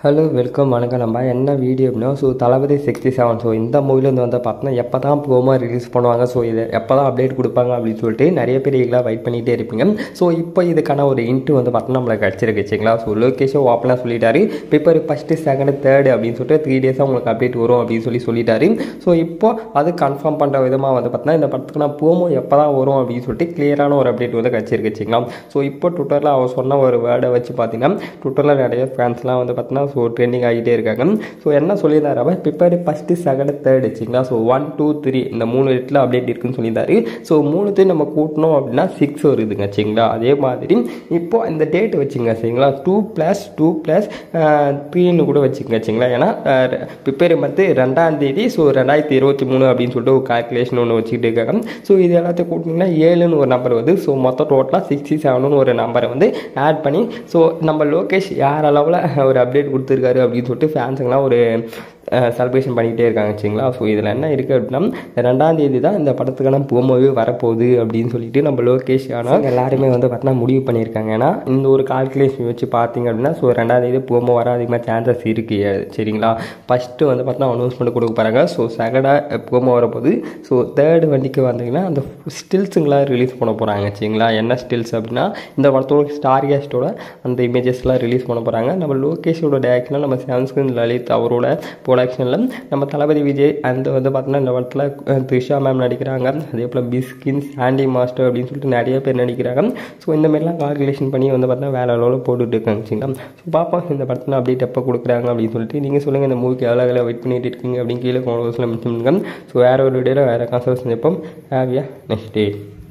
hello welcome வணக்கம் நம்ம என்ன வீடியோ அப்படின்னா so Thalapathy sixty seven so இந்த மூவிலேருந்து வந்து பார்த்தோன்னா எப்போ தான் ப்ரோமோ ரிலீஸ் பண்ணுவாங்க ஸோ இது எப்போ தான் அப்டேட் கொடுப்பாங்க அப்படின்னு சொல்லிட்டு நிறைய பேர் எல்லாம் வெயிட் பண்ணிகிட்டே இருப்பீங்க ஸோ இப்போ இதுக்கான ஒரு இன்ட்டு வந்து பார்த்தோன்னா நம்மளுக்கு கிடச்சிருக்கு வச்சுங்களா ஸோ லொக்கேஷன் ஓப்பனாக சொல்லிட்டாரு பிப்ரவரி ஃபஸ்ட்டு செகண்ட் தேர்டு அப்படின்னு சொல்லிட்டு த்ரீ டேஸாக உங்களுக்கு அப்டேட் வரும் அப்படின்னு சொல்லி சொல்லிட்டாரு ஸோ இப்போ அது கன்ஃபார்ம் பண்ணுற விதமாக வந்து பார்த்தோன்னா இந்த படத்துக்கு நான் ப்ரோமோ எப்போ தான் வரும் அப்படின்னு சொல்லிட்டு கிளியரான ஒரு அப்டேட் வந்து கிடச்சிருக்கு வச்சுங்களா ஸோ இப்போ ட்விட்டரில் அவர் சொன்ன ஒரு வேர்டை வச்சு பார்த்தீங்கன்னா ட்விட்டரில் நிறைய ஃபேன்ஸ்லாம் வந்து பார்த்தீங்கன்னா ஸோ ட்ரெண்டிங் ஆகிட்டே இருக்காங்க ஸோ என்ன சொல்லியிருந்தாரு அவர் பிப்ரவரி ஃபஸ்ட்டு செகண்ட் தேர்ட் வச்சுங்களா ஸோ ஒன் டூ த்ரீ இந்த மூணு இடத்துல அப்டேட் இருக்குன்னு சொல்லியிருந்தாரு ஸோ மூணுத்தையும் நம்ம கூட்டணும் அப்படின்னா சிக்ஸ் வருதுங்க சரிங்களா அதே மாதிரி இப்போ இந்த டேட் வச்சுங்க சரிங்களா டூ ப்ளஸ் டூ ப்ளஸ் த்ரீன்னு கூட வச்சுங்க சரிங்களா ஏன்னா பிப்ரவரி மந்த்து ரெண்டாம் தேதி ஸோ ரெண்டாயிரத்தி இருபத்தி மூணு அப்படின்னு சொல்லிட்டு ஒரு கால்குலேஷன் ஒன்று வச்சுக்கிட்டு இருக்காங்க ஸோ இது எல்லாத்தையும் கூட்டிங்கன்னா ஏழுன்னு ஒரு நம்பர் வருது ஸோ மொத்தம் டோட்டலாக சிக்ஸ்டி செவனுன்னு ஒரு நம்பரை வந்து ஆட் பண்ணி ஸோ நம்ம லோகேஷ் யார் அளவில் ஒரு அப்டேட் கொடுத்துருக்காரு அப்படின்னு சொல்லிட்டு ஃபேன்ஸுங்களாம் ஒரு செலிப்ரேஷன் பண்ணிக்கிட்டே இருக்காங்க சரிங்களா ஸோ இதில் என்ன இருக்குது அப்படின்னா ரெண்டாம் தேதி தான் இந்த படத்துக்கான ப்ரோமோவே வரப்போகுது அப்படின்னு சொல்லிட்டு நம்ம லோகேஷ் ஆனால் எல்லாருமே வந்து பார்த்தீங்கன்னா முடிவு பண்ணியிருக்காங்க ஏன்னா இந்த ஒரு கால்குலேஷன் வச்சு பார்த்தீங்க அப்படின்னா ஸோ ரெண்டாம் தேதி ப்ரோமோ வர அதிகமாக சான்சஸ் இருக்குது சரிங்களா ஃபஸ்ட்டு வந்து பார்த்தீங்கன்னா அனௌன்ஸ்மெண்ட் கொடுக்க போகிறாங்க ஸோ செகண்டாக ப்ரோமோ வரப்போகுது ஸோ தேர்டு வண்டிக்கு வந்தீங்கன்னா அந்த ஸ்டில்ஸுங்களாம் ரிலீஸ் பண்ண போகிறாங்க சரிங்களா என்ன ஸ்டில்ஸ் அப்படின்னா இந்த படத்தோட ஸ்டார் கேஸ்டோட அந்த இமேஜஸ்லாம் ரிலீஸ் பண்ண போகிறாங்க நம்ம லோகேஷோட டேரக்ஷனில் நம்ம சாம்ஸ்கிரன் லலித் அவரோட ப்ரொடக்ஷனில் நம்ம தளபதி விஜய் அந்த வந்து பார்த்தோன்னா இந்த படத்தில் த்ரிஷா மேம் நடிக்கிறாங்க அதே போல் பிஸ்கின் சாண்டி மாஸ்டர் அப்படின்னு சொல்லிட்டு நிறைய பேர் நடிக்கிறாங்க ஸோ இந்த மாதிரிலாம் கால்குலேஷன் பண்ணி வந்து பார்த்தீங்கன்னா வேலை அளவில் போட்டுட்டு இருக்காங்க சரிங்களா ஸோ பார்ப்போம் இந்த படத்தில் அப்டேட் எப்போ கொடுக்குறாங்க அப்படின்னு சொல்லிட்டு நீங்கள் சொல்லுங்கள் இந்த மூவிக்கு எவ்வளோ எவ்வளோ வெயிட் பண்ணிட்டு இருக்கீங்க அப்படின்னு கீழே கான்வர்ஸில் மென்ஷன் பண்ணுங்க ஸோ வேறு ஒரு வீடியோவில் வேறு கான்சர்ஸ் நினைப்போம் ஹேவியா நெக்ஸ்ட் டே